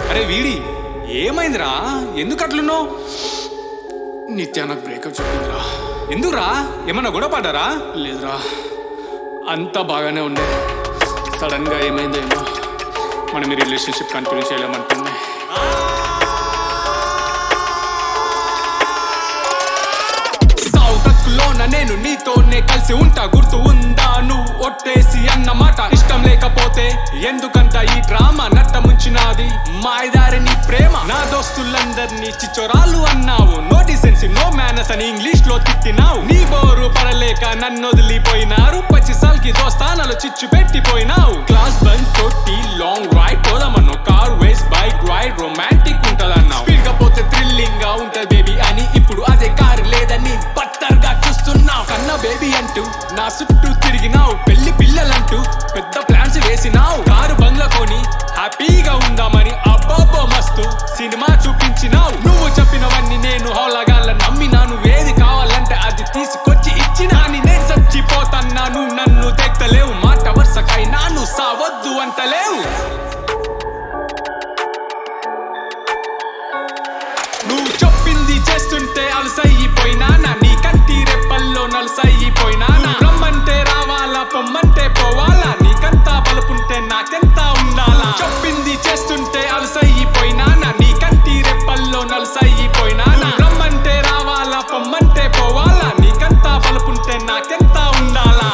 అరే వీడి ఏమైందిరా ఎందుకు అట్లున్నావు నిత్య నాకు బ్రేకప్ చెప్పిందిరా ఎందుకురా ఏమన్నా గొడవ పడ్డారా లేదురా అంతా బాగానే ఉండే సడన్ గా ఏమైందేమో మనం ఈ రిలేషన్షిప్ కంటిన్యూ చేయలేమంటుంది సౌకత్తులోన నేను నీతోనే కలిసి ఉంటా గుర్తు ఉందా నువ్వు ఒట్టేసి అన్న మాట ఇష్టం లేకపోతే ఎందుకంత ఈ డ్రామా నట్ట ముంచినాది మాయదారి నీ ప్రేమ నా దోస్తులందరినీ చిచ్చోరాలు అన్నావు నో డిసెన్సీ నో మేనస్ అని ఇంగ్లీష్ లో తిట్టినావు నీ బోరు పడలేక నన్ను వదిలిపోయినారు పచ్చి సాల్కి దోస్తానలు చిచ్చు పెట్టిపోయినావు క్లాస్ బంక్ కొట్టి లాంగ్ రైడ్ పోదామన్ను కార్ వేస్ బైక్ రైడ్ రొమాంటిక్ ఉంటదన్నావు స్పీడ్ గా పోతే థ్రిల్లింగ్ గా ఉంటది బేబీ అని ఇప్పుడు అదే కారు లేదని బట్టర్ గా చూస్తున్నావు కన్నా బేబీ అంటూ నా చుట్టూ తిరిగినావు పెళ్లి పిల్లలంటూ పెద్ద ప్లాన్స్ వేసినావు కారు బంగ్లా కొని హ్యాపీగా ఉందామని అబ్బబ్బో మస్తు సినిమా చూపించినావు నువ్వు చెప్పినవన్నీ నేను హోలగాళ్ళ నమ్మినా నువ్వేది కావాలంటే అది తీసుకొచ్చి ఇచ్చినా అని నేను చచ్చిపోతన్నా నువ్వు నన్ను తెక్కలేవు మాట వరుసకైనా నువ్వు సావద్దు అంటలేవు నువ్వు చెప్పింది చేస్తుంటే అలసైపోయినా నీ కంటి రెప్పల్లో నలసైపోయినా రమ్మంటే రావాలా పొమ్మంటే పోవాలా నీకంతా బలుపుంటే నాకెంత ఉండాలా చెప్పింది చేస్తుంటే అలసైపోయినా నీ కంటి రెప్పల్లో నలసైపోయినా రమ్మంటే రావాలా పొమ్మంటే పోవాలా నీకంతా బలుపుంటే నాకెంత ఉండాలా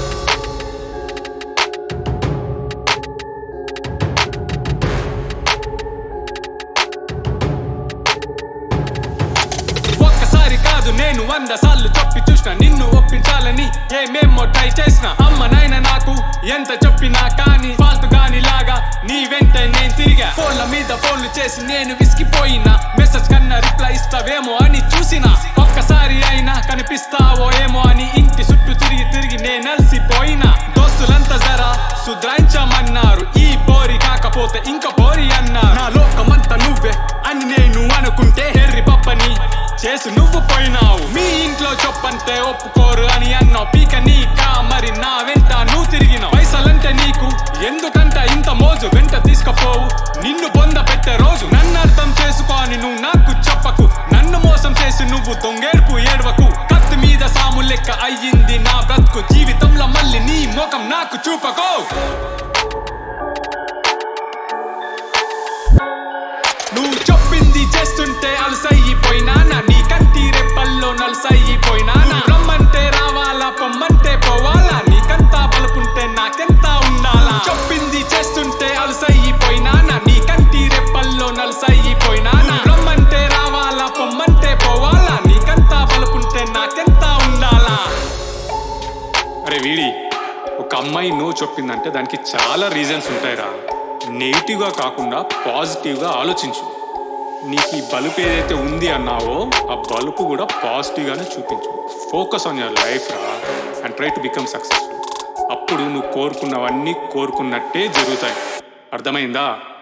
ఒక్కసారి కాదు నేను వంద సార్లు చెప్పి చూసిన నిన్ను ఒప్పించాలని ఏమేమో ట్రై చేసిన అమ్మ నాయన నాకు ఎంత చెప్పినా కానీ ఫాల్తు గాని లాగా నీ వెంట నేను తిరిగా ఫోన్ల మీద ఫోన్లు చేసి నేను విసిగిపోయినా మెసేజ్ కన్నా రిప్లై ఇస్తావేమో అని చూసిన ఒక్కసారి అయినా కనిపిస్తావో ఏమో అని ఇంటి చుట్టూ తిరిగి తిరిగి నేను అలసిపోయినా దోస్తులంతా జరా సుధ్రాయించమన్నారు ఈ పోరి కాకపోతే ఇంకా పోరి అన్నారు నా లోకమంతా నువ్వే అని నేను అనుకుంటే హెర్రి పప్పని చేసి నువ్వు పోయినావు మీ ఇంట్లో చెప్పంటే ఒప్పుకోరు అని అన్నావు పీక నీకా మరి నా వెంట నువ్వు తిరిగినావు పైసలంటే నీకు ఎందుకంట ఇంత మోజు వెంట తీసుకపోవు నిన్ను పొంద పెట్టే రోజు నన్ను అర్థం చేసుకొని నువ్వు నాకు చెప్పకు నన్ను మోసం చేసి నువ్వు దొంగేడుపు ఏడవకు కత్తి మీద సాము లెక్క అయ్యింది నా బ్రతుకు జీవితంలో మళ్ళీ నీ ముఖం నాకు చూపకో నువ్వు చెప్పింది చేస్తుంటే అలసైపోయినా నీ కంటి రెప్పల్లో నలసైపోయినా రమ్మంటే రావాలా పొమ్మంటే పోవాలా నీకంతా బలుపుంటే నాకెంత ఉండాలా చెప్పింది చేస్తుంటే అలసైపోయినా నీ కంటి రెప్పల్లో నలసైపోయినా రమ్మంటే రావాలా పొమ్మంటే పోవాలా నీకంతా బలుపుంటే నాకెంత ఉండాలా అరే వీడి ఒక అమ్మాయి నో చెప్పిందంటే దానికి చాలా రీజన్స్ ఉంటాయిరా నెగిటివ్గా కాకుండా పాజిటివ్గా ఆలోచించు నీకు ఈ బలుపు ఏదైతే ఉంది అన్నావో ఆ బలుపు కూడా పాజిటివ్గానే చూపించు ఫోకస్ ఆన్ యువర్ లైఫ్ రా and try to become successful అప్పుడు నువ్వు కోరుకున్నవన్నీ కోరుకున్నట్టే జరుగుతాయి అర్థమైందా